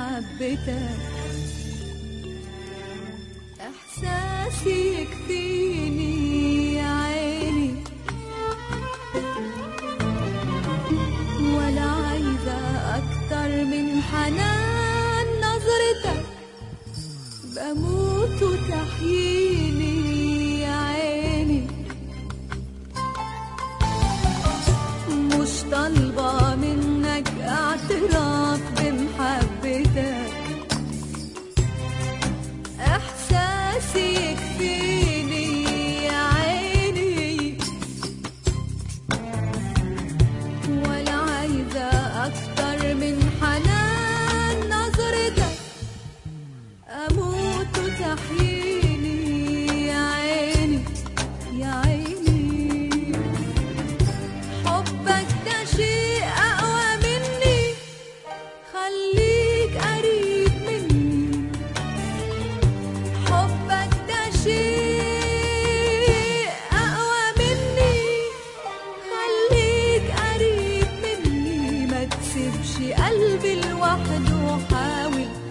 محبتك إحساسي يكفيني يا عيني ولا عايزة أكتر من حنان نظرتك بموت وتحييني يا عيني مش طالبة منك اعتراف بمحبتك احساسي يكفيني يا عيني ولا عايزة اكتر من حنان نظرتك اموت وتحييني يا عيني يا عيني حبك ده شيء أقوى مني خليك قريب مني حبك ده شيء أقوى مني خليك قريب مني ما تسيبش قلبي لوحده حاول